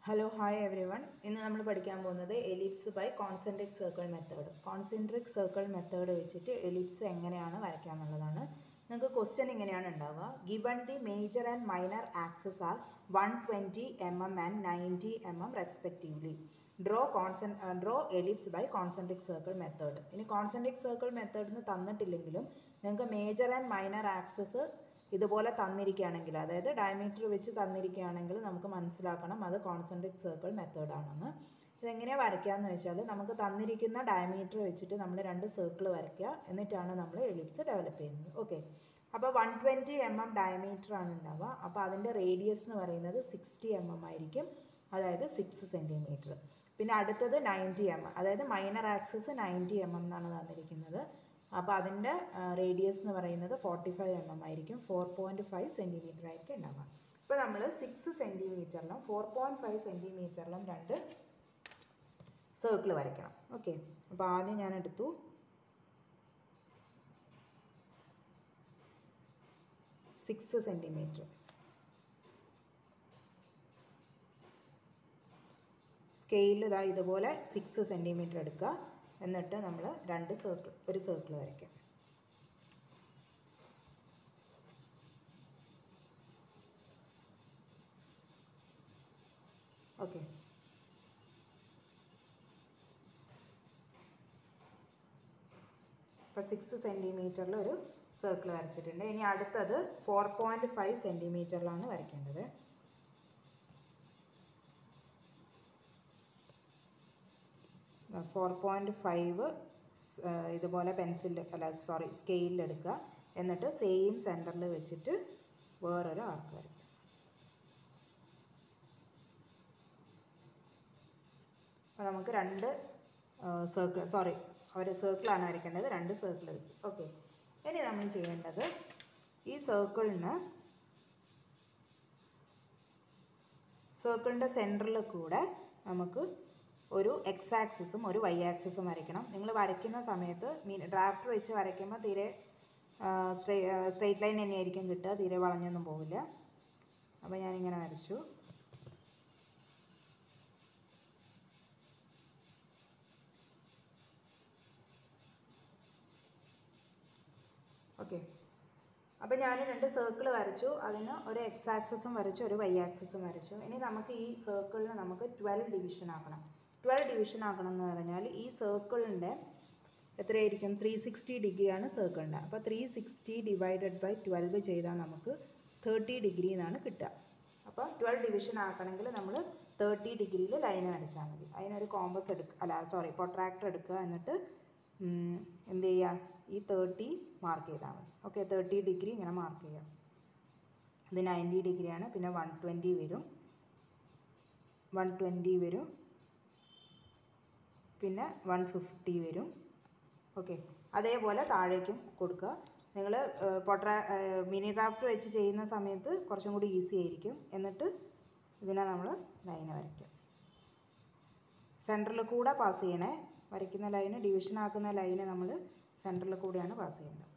hello hi every one ഇന്ന് നമ്മൾ പഠിക്കാൻ പോകുന്നത് ellipse by concentric circle method concentric circle method വെച്ചിട്ട് എലിപ്സ് എങ്ങനെയാണ് വരയ്ക്കുക എന്നുള്ളതാണ് നിങ്ങൾക്ക് ക്വസ്റ്റ്യൻ ഇങ്ങനെയാണ് ഉണ്ടാവുക given the major and minor axis are one twenty M M and ninety M M respectively draw concentric draw ellipse by concentric circle method ഇനി concentric circle മെത്തേഡിന് തന്നിട്ടില്ലെങ്കിലും നിങ്ങൾക്ക് മേജർ ആൻഡ് മൈനർ ആക്സസ് ഇതുപോലെ തന്നിരിക്കുകയാണെങ്കിൽ അതായത് diameter വെച്ച് തന്നിരിക്കുകയാണെങ്കിൽ നമുക്ക് മനസ്സിലാക്കണം അത് കോൺസെൻട്രിക് സർക്കിൾ മെത്തേഡാണെന്ന് ഇതെങ്ങനെയാണ് വരയ്ക്കാമെന്ന് വെച്ചാൽ നമുക്ക് തന്നിരിക്കുന്ന ഡയമീറ്റർ വെച്ചിട്ട് നമ്മൾ രണ്ട് സർക്കിൾ വരയ്ക്കുക എന്നിട്ടാണ് നമ്മൾ എലിപ്സ് ഡെവലപ്പ് ചെയ്യുന്നത് ഓക്കെ അപ്പോൾ one twenty M M diameter ആണ് ഉണ്ടാവുക അപ്പോൾ അതിൻ്റെ റേഡിയസ് എന്ന് പറയുന്നത് സിക്സ്റ്റി എം എം ആയിരിക്കും അതായത് സിക്സ് സെൻറ്റിമീറ്റർ പിന്നെ അടുത്തത് നയൻറ്റി എം എം അതായത് minor axis ninety M M എന്നാണ് തന്നിരിക്കുന്നത് അപ്പോൾ അതിൻ്റെ റേഡിയസ് എന്ന് പറയുന്നത് ഫോർട്ടി ഫൈവ് എം എം ആയിരിക്കും ഫോർ പോയിൻറ്റ് ഫൈവ് സെൻറ്റിമീറ്റർ ആയിരിക്കും ഉണ്ടാവുക ഇപ്പോൾ നമ്മൾ സിക്സ് സെൻറ്റിമീറ്ററിലും ഫോർ പോയിൻറ്റ് ഫൈവ് സെൻറ്റിമീറ്ററിലും രണ്ട് സർക്കിൾ വരയ്ക്കണം ഓക്കെ അപ്പോൾ ആദ്യം ഞാൻ എടുത്തു സിക്സ് സെൻറ്റിമീറ്റർ സ്കെയിൽ ഇതാ ഇതുപോലെ സിക്സ് സെൻറ്റിമീറ്റർ എടുക്കുക എന്നിട്ട് നമ്മൾ രണ്ട് സർക്കിൾ ഒരു സർക്കിൾ വരയ്ക്കാം ഓക്കെ ഇപ്പോൾ സിക്സ് സെൻറ്റിമീറ്ററിൽ ഒരു സർക്കിൾ വരച്ചിട്ടുണ്ട് ഇനി അടുത്തത് ഫോർ പോയിൻറ്റ് ഫൈവ് സെൻറ്റിമീറ്ററിലാണ് വരയ്ക്കേണ്ടത് ഫോർ പോയിൻറ്റ് ഫൈവ് ഇതുപോലെ പെൻസിൽ അല്ല സോറി സ്കെയിലെടുക്കുക എന്നിട്ട് സെയിം സെൻറ്ററിൽ വെച്ചിട്ട് വേറൊരു ആർക്ക് വരയ്ക്കുക അപ്പോൾ നമുക്ക് രണ്ട് സർക്കിൾ സോറി ഒരു സർക്കിളാണ് വരയ്ക്കേണ്ടത് രണ്ട് സർക്കിൾ ഓക്കെ ഇനി നമ്മൾ ചെയ്യേണ്ടത് ഈ സർക്കിളിന് സർക്കിളിൻ്റെ സെൻറ്ററിൽ കൂടെ നമുക്ക് ഒരു എക്സ് ആക്സിസും ഒരു വൈ ആക്സിസും വരയ്ക്കണം നിങ്ങൾ വരയ്ക്കുന്ന സമയത്ത് മീൻ ഡ്രാഫ്റ്റർ വെച്ച് വരയ്ക്കുമ്പോൾ തീരെ സ്ട്രേ സ്ട്രെയിറ്റ് ലൈൻ തന്നെയായിരിക്കും കിട്ടുക തീരെ വളഞ്ഞൊന്നും പോവില്ല അപ്പോൾ ഞാനിങ്ങനെ വരച്ചു ഓക്കെ അപ്പോൾ ഞാൻ രണ്ട് സർക്കിൾ വരച്ചു അതിന് ഒരു എക്സ് ആക്സസും വരച്ചു ഒരു വൈ ആക്സസും വരച്ചു ഇനി നമുക്ക് ഈ സർക്കിളിന് നമുക്ക് ട്വൽവ് ഡിവിഷൻ ആക്കണം ട്വൽവ് ഡിവിഷൻ ആക്കണം എന്ന് പറഞ്ഞാൽ ഈ സർക്കിളിൻ്റെ എത്രയായിരിക്കും ത്രീ സിക്സ്റ്റി ഡിഗ്രിയാണ് സർക്കിളിൻ്റെ അപ്പോൾ three sixty divided by twelve ചെയ്താൽ നമുക്ക് തേർട്ടി ഡിഗ്രി എന്നാണ് കിട്ടുക അപ്പോൾ ട്വൽവ് ഡിവിഷൻ ആക്കണമെങ്കിൽ നമ്മൾ തേർട്ടി ഡിഗ്രിയിൽ ലൈൻ വരച്ചാൽ മതി അതിനൊരു കോമ്പസ് എടുക്കുക അല്ല സോറി പ്രൊട്രാക്ടർ എടുക്കുക എന്നിട്ട് എന്ത് ചെയ്യുക ഈ തേർട്ടി മാർക്ക് ചെയ്താൽ മതി ഓക്കെ തേർട്ടി ഡിഗ്രി ഇങ്ങനെ മാർക്ക് ചെയ്യാം ഇത് നയൻറ്റി ഡിഗ്രിയാണ് പിന്നെ വൺ ട്വൻറ്റി വരും വൺ ട്വൻറ്റി വരും പിന്നെ വൺ ഫിഫ്റ്റി വരും ഓക്കെ അതേപോലെ താഴേക്കും കൊടുക്കുക നിങ്ങൾ പൊട്രാ മിനി ഡ്രാഫ്റ്റ് വെച്ച് ചെയ്യുന്ന സമയത്ത് കുറച്ചും കൂടി ഈസി ആയിരിക്കും എന്നിട്ട് ഇതിനെ നമ്മൾ ലൈന് വരയ്ക്കും സെൻറ്ററിൽ കൂടെ പാസ് ചെയ്യണേ വരയ്ക്കുന്ന ലൈന് ഡിവിഷൻ ആക്കുന്ന ലൈന് നമ്മൾ സെൻറ്ററിൽ കൂടെയാണ് പാസ് ചെയ്യേണ്ടത്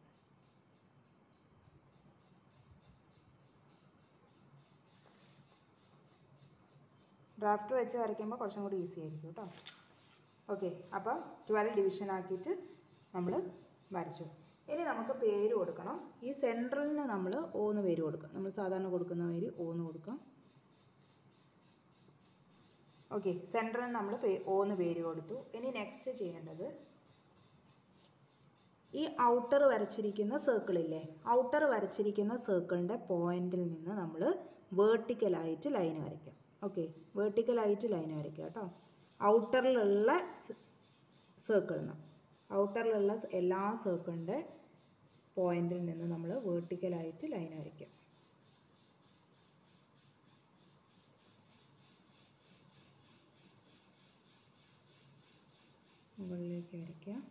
ഡ്രാഫ്റ്റ് വെച്ച് വരയ്ക്കുമ്പോൾ കുറച്ചും കൂടി ഈസി ആയിരിക്കും കേട്ടോ ഓക്കെ അപ്പം ട്വൽവ് ഡിവിഷൻ ആക്കിയിട്ട് നമ്മൾ വരച്ചു ഇനി നമുക്ക് പേര് കൊടുക്കണം ഈ സെൻട്രലിന് നമ്മൾ ഓന്ന് പേര് കൊടുക്കാം നമ്മൾ സാധാരണ കൊടുക്കുന്ന പേര് ഓന്ന് കൊടുക്കാം ഓക്കെ സെൻട്രലിന് നമ്മൾ പേ ഓന്ന് പേര് കൊടുത്തു ഇനി നെക്സ്റ്റ് ചെയ്യേണ്ടത് ഈ ഔട്ടർ വരച്ചിരിക്കുന്ന സർക്കിളില്ലേ ഔട്ടർ വരച്ചിരിക്കുന്ന സർക്കിളിൻ്റെ പോയിന്റിൽ നിന്ന് നമ്മൾ വേർട്ടിക്കലായിട്ട് ലൈൻ വരയ്ക്കാം ഓക്കെ വേർട്ടിക്കലായിട്ട് ലൈൻ വരയ്ക്കുക കേട്ടോ ഔട്ടറിലുള്ള സർക്കിളിന് ഔട്ടറിലുള്ള എല്ലാ സർക്കിളിൻ്റെ പോയിന്റിൽ നിന്ന് നമ്മൾ വേർട്ടിക്കലായിട്ട് ലൈൻ വരയ്ക്കാം മുകളിലേക്ക് വരയ്ക്കാം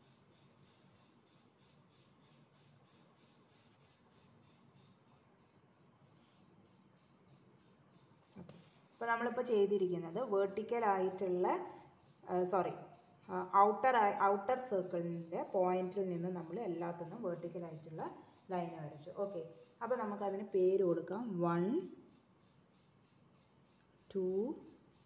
അപ്പോൾ നമ്മളിപ്പോൾ ചെയ്തിരിക്കുന്നത് വേർട്ടിക്കലായിട്ടുള്ള സോറി ഔട്ടർ ഔട്ടർ സർക്കിളിൻ്റെ പോയിന്റിൽ നിന്ന് നമ്മൾ എല്ലാത്തിനും വേർട്ടിക്കലായിട്ടുള്ള ലൈൻ വരച്ചു ഓക്കെ അപ്പോൾ നമുക്കതിന് പേര് കൊടുക്കാം one two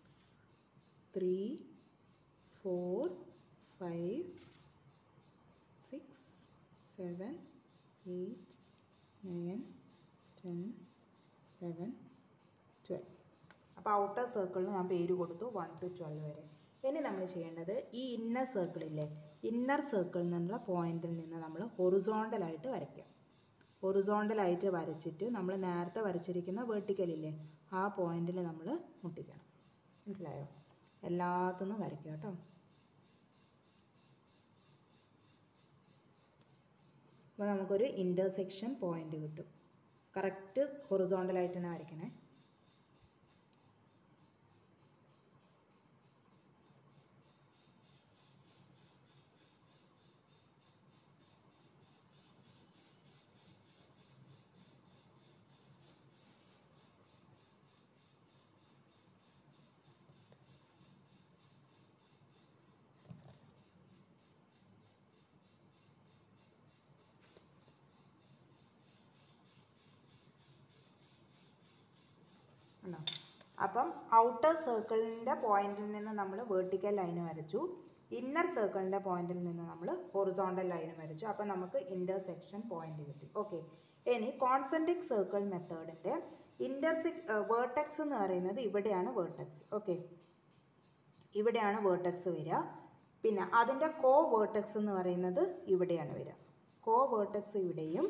three four five six seven eight nine ten eleven twelve അപ്പോൾ ഔട്ടർ സർക്കിളിന് ഞാൻ പേര് കൊടുത്തു വൺ ടു ട്വൽവ് വരെ ഇനി നമ്മൾ ചെയ്യേണ്ടത് ഈ ഇന്നർ സർക്കിളില്ലേ ഇന്നർ സർക്കിളിൽ നിന്നുള്ള പോയിന്റിൽ നിന്ന് നമ്മൾ ഹൊറിസോണ്ടലായിട്ട് വരയ്ക്കാം ഹൊറിസോണ്ടലായിട്ട് വരച്ചിട്ട് നമ്മൾ നേരത്തെ വരച്ചിരിക്കുന്ന വെർട്ടിക്കലില്ലേ ആ പോയിന്റിൽ നമ്മൾ മുട്ടിക്കണം മനസ്സിലായോ എല്ലാത്തുനിന്നും വരയ്ക്കുക കേട്ടോ അപ്പോൾ നമുക്കൊരു ഇൻ്റർസെക്ഷൻ പോയിന്റ് കിട്ടും കറക്റ്റ് ഹൊറിസോണ്ടലായിട്ട് തന്നെ വരയ്ക്കണേ ഉണ്ടോ അപ്പം ഔട്ടർ സർക്കിളിൻ്റെ പോയിന്റിൽ നിന്ന് നമ്മൾ വേർട്ടിക്കൽ ലൈൻ വരച്ചു ഇന്നർ സർക്കിളിൻ്റെ പോയിന്റിൽ നിന്ന് നമ്മൾ ഹൊറിസോണ്ടൽ ലൈൻ വരച്ചു അപ്പം നമുക്ക് ഇൻ്റർസെക്ഷൻ പോയിന്റ് കിട്ടി ഓക്കെ ഇനി കോൺസെൻട്രിക് സർക്കിൾ മെത്തേഡിൻ്റെ ഇൻ്റർസെക് വേർട്ടെക്സ് എന്ന് പറയുന്നത് ഇവിടെയാണ് വേർട്ടെക്സ് ഓക്കെ ഇവിടെയാണ് വേർട്ടെക്സ് വരിക പിന്നെ അതിൻ്റെ കോ വേർട്ടെക്സ് എന്ന് പറയുന്നത് ഇവിടെയാണ് വരിക കോ വേർട്ടെക്സ് ഇവിടെയും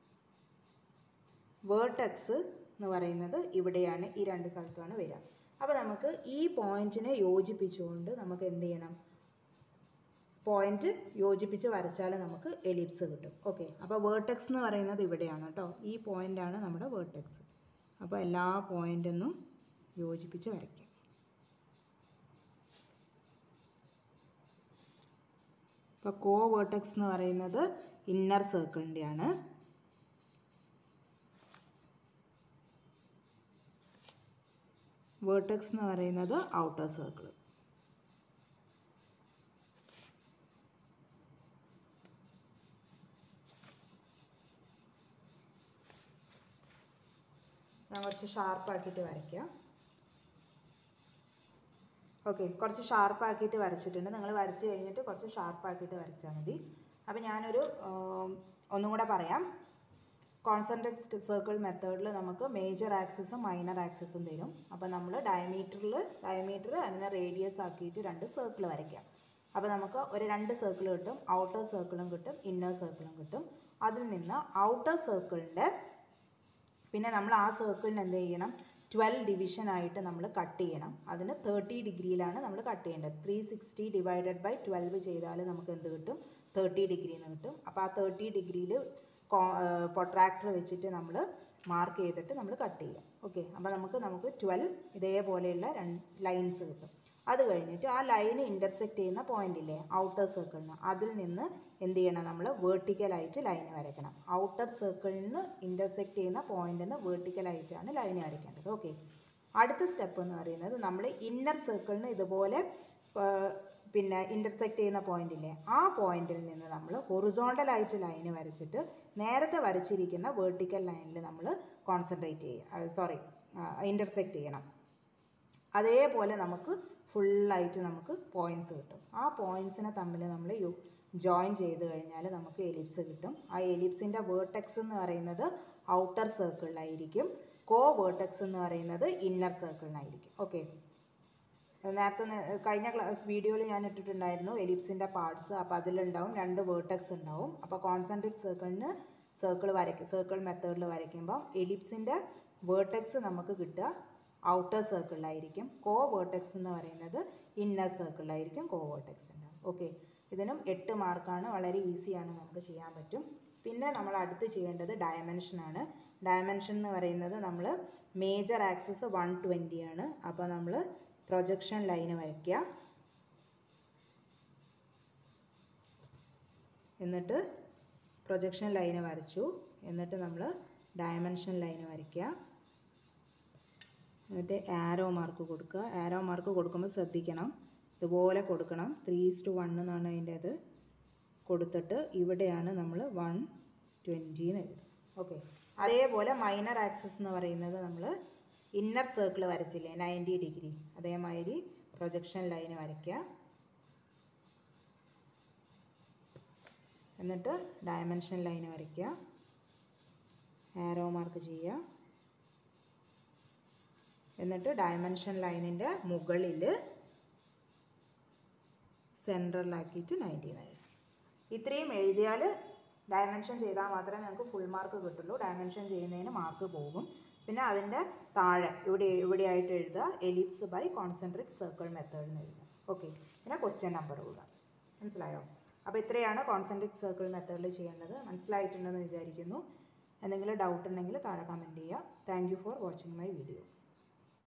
വേർട്ടെക്സ് എന്ന് പറയുന്നത് ഇവിടെയാണ് ഈ രണ്ട് സ്ഥലത്തുമാണ് വരിക അപ്പോൾ നമുക്ക് ഈ പോയിന്റിനെ യോജിപ്പിച്ചുകൊണ്ട് നമുക്ക് എന്ത് ചെയ്യണം പോയിന്റ് യോജിപ്പിച്ച് വരച്ചാൽ നമുക്ക് എലിപ്സ് കിട്ടും ഓക്കെ അപ്പോൾ വേർട്ടെക്സ് എന്ന് പറയുന്നത് ഇവിടെയാണ് കേട്ടോ ഈ പോയിന്റാണ് നമ്മുടെ വേർട്ടെക്സ് അപ്പോൾ എല്ലാ പോയിന്റൊന്നും യോജിപ്പിച്ച് വരയ്ക്കാം ഇപ്പോൾ കോ വേർട്ടെക്സ് എന്ന് പറയുന്നത് ഇന്നർ സർക്കിളിൻ്റെയാണ് വേർട്ടെക്സ് എന്ന് പറയുന്നത് ഔട്ടർ സർക്കിൾ ഞാൻ കുറച്ച് ഷാർപ്പാക്കിയിട്ട് വരയ്ക്കാം ഓക്കെ കുറച്ച് ഷാർപ്പാക്കിയിട്ട് വരച്ചിട്ടുണ്ട് നിങ്ങൾ വരച്ച് കഴിഞ്ഞിട്ട് കുറച്ച് ഷാർപ്പാക്കിയിട്ട് വരച്ചാൽ മതി അപ്പോൾ ഞാനൊരു ആം, ഒന്നും കൂടെ പറയാം കോൺസെൻട്രേറ്റ് സർക്കിൾ മെത്തേഡിൽ നമുക്ക് മേജർ ആക്സിസും മൈനർ ആക്സിസും തരും അപ്പോൾ നമ്മൾ ഡയമീറ്ററിൽ ഡയമീറ്റർ അതിനെ റേഡിയസ് ആക്കിയിട്ട് രണ്ട് സർക്കിൾ വരയ്ക്കാം അപ്പോൾ നമുക്ക് ഒരു രണ്ട് സർക്കിൾ കിട്ടും ഔട്ടർ സർക്കിളും കിട്ടും ഇന്നർ സർക്കിളും കിട്ടും അതിൽ നിന്ന് ഔട്ടർ സർക്കിളിൻ്റെ പിന്നെ നമ്മൾ ആ സർക്കിളിന് എന്ത് ചെയ്യണം ട്വൽവ് ഡിവിഷൻ ആയിട്ട് നമ്മൾ കട്ട് ചെയ്യണം അതിന് തേർട്ടി ഡിഗ്രിയിലാണ് നമ്മൾ കട്ട് ചെയ്യേണ്ടത് three sixty divided by twelve ചെയ്താൽ നമുക്ക് എന്ത് കിട്ടും തേർട്ടി ഡിഗ്രി എന്ന് കിട്ടും അപ്പോൾ ആ തേർട്ടി ഡിഗ്രിയിൽ പൊട്രാക്ടർ വെച്ചിട്ട് നമ്മൾ മാർക്ക് ചെയ്തിട്ട് നമ്മൾ കട്ട് ചെയ്യാം ഓക്കെ അപ്പോൾ നമുക്ക് നമുക്ക് ട്വൽവ് ഇതേപോലെയുള്ള രണ്ട് ലൈൻസ് കിട്ടും അത് കഴിഞ്ഞിട്ട് ആ ലൈന് ഇൻ്റർസെക്റ്റ് ചെയ്യുന്ന പോയിന്റ് ഇല്ലേ ഔട്ടർ സർക്കിളിന് അതിൽ നിന്ന് എന്ത് ചെയ്യണം നമ്മൾ വേർട്ടിക്കലായിട്ട് ലൈൻ വരയ്ക്കണം ഔട്ടർ സർക്കിളിന് ഇൻ്റർസെക്റ്റ് ചെയ്യുന്ന പോയിന്റിൽ നിന്ന് വേർട്ടിക്കലായിട്ടാണ് ലൈൻ വരയ്ക്കേണ്ടത് ഓക്കെ അടുത്ത സ്റ്റെപ്പ് എന്ന് പറയുന്നത് നമ്മൾ ഇന്നർ സർക്കിളിന് ഇതുപോലെ ആ, പിന്നെ ഇൻ്റർസെക്റ്റ് ചെയ്യുന്ന പോയിന്റ് ഇല്ലേ ആ പോയിന്റിൽ നിന്ന് നമ്മൾ ഹൊറിസോണ്ടലായിട്ട് ലൈൻ വരച്ചിട്ട് നേരത്തെ വരച്ചിരിക്കുന്ന വേർട്ടിക്കൽ ലൈനിൽ നമ്മൾ കോൺസെൻട്രേറ്റ് ചെയ്യുക സോറി ഇൻ്റർസെക്റ്റ് ചെയ്യണം അതേപോലെ നമുക്ക് ഫുള്ളായിട്ട് നമുക്ക് പോയിൻറ്റ്സ് കിട്ടും ആ പോയിൻറ്റ്സിനെ തമ്മിൽ നമ്മൾ യു ജോയിൻ ചെയ്ത് കഴിഞ്ഞാൽ നമുക്ക് എലിപ്സ് കിട്ടും ആ എലിപ്സിൻ്റെ വേർട്ടെക്സ് എന്ന് പറയുന്നത് ഔട്ടർ സർക്കിളിലായിരിക്കും കോ വേർട്ടെക്സ് എന്ന് പറയുന്നത് ഇന്നർ സർക്കിളിനായിരിക്കും ഓക്കെ നേരത്തെ നെ- കഴിഞ്ഞ ക്ലാ വീഡിയോയിൽ ഞാൻ ഇട്ടിട്ടുണ്ടായിരുന്നു എലിപ്സിൻ്റെ പാർട്സ് അപ്പോൾ അതിലുണ്ടാവും രണ്ട് വേർട്ടെക്സ് ഉണ്ടാവും അപ്പോൾ കോൺസെൻട്രിക് സർക്കിളിന് സർക്കിൾ വരയ്ക്കും സർക്കിൾ മെത്തേഡിൽ വരയ്ക്കുമ്പോൾ എലിപ്സിൻ്റെ വേർട്ടെക്സ് നമുക്ക് കിട്ടുക ഔട്ടർ സർക്കിളിലായിരിക്കും കോ വേർട്ടെക്സ് എന്ന് പറയുന്നത് ഇന്നർ സർക്കിളിലായിരിക്കും കോ വേർട്ടെക്സ് ഉണ്ടാവും ഓക്കെ ഇതിനും എട്ട് മാർക്കാണ് വളരെ ഈസിയാണ് നമുക്ക് ചെയ്യാൻ പറ്റും പിന്നെ നമ്മൾ അടുത്ത് ചെയ്യേണ്ടത് ഡയമെൻഷനാണ് ഡയമെൻഷൻ എന്ന് പറയുന്നത് നമ്മൾ മേജർ ആക്സിസ് വൺ ട്വൻറ്റി ആണ് അപ്പോൾ നമ്മൾ പ്രൊജക്ഷൻ ലൈന് വരയ്ക്കുക എന്നിട്ട് പ്രൊജക്ഷൻ ലൈന് വരച്ചു എന്നിട്ട് നമ്മൾ ഡയമെൻഷൻ ലൈന് വരയ്ക്കുക എന്നിട്ട് ആരോ മാർക്ക് കൊടുക്കുക ആരോ മാർക്ക് കൊടുക്കുമ്പോൾ ശ്രദ്ധിക്കണം ഇതുപോലെ കൊടുക്കണം ത്രീ ടു വൺ എന്നാണ് അതിൻ്റെ അത് കൊടുത്തിട്ട് ഇവിടെയാണ് നമ്മൾ വൺ ട്വൻറ്റി എന്ന് എഴുതും ഓക്കെ അതേപോലെ മൈനർ ആക്സസ് എന്ന് പറയുന്നത് നമ്മൾ ഇന്നർ സർക്കിൾ വരച്ചില്ലേ നയൻറ്റി ഡിഗ്രി അതേമാതിരി പ്രൊജക്ഷൻ ലൈൻ വരയ്ക്കുക എന്നിട്ട് ഡയമെൻഷൻ ലൈൻ വരയ്ക്കുക ആരോ മാർക്ക് ചെയ്യുക എന്നിട്ട് ഡയമെൻഷൻ ലൈനിൻ്റെ മുകളിൽ സെൻട്രലാക്കിയിട്ട് നയൻറ്റീൻ എഴുതും ഇത്രയും എഴുതിയാൽ ഡയമെൻഷൻ ചെയ്താൽ മാത്രമേ നിങ്ങൾക്ക് ഫുൾ മാർക്ക് കിട്ടുള്ളൂ ഡയമെൻഷൻ ചെയ്യുന്നതിന് മാർക്ക് പോകും പിന്നെ അതിൻ്റെ താഴെ ഇവിടെ ഇവിടെയായിട്ട് എഴുതുക ellipse by concentric circle method എന്ന് എഴുതുക ഓക്കെ പിന്നെ ക്വസ്റ്റ്യൻ നമ്പർ കൂടുക മനസ്സിലായോ അപ്പോൾ ഇത്രയാണ് കോൺസെൻട്രിക് സർക്കിൾ മെത്തേഡിൽ ചെയ്യേണ്ടത് മനസ്സിലായിട്ടുണ്ടെന്ന് വിചാരിക്കുന്നു എന്തെങ്കിലും ഡൗട്ട് ഉണ്ടെങ്കിൽ താഴെ കമൻറ്റ് ചെയ്യുക thank you for watching my video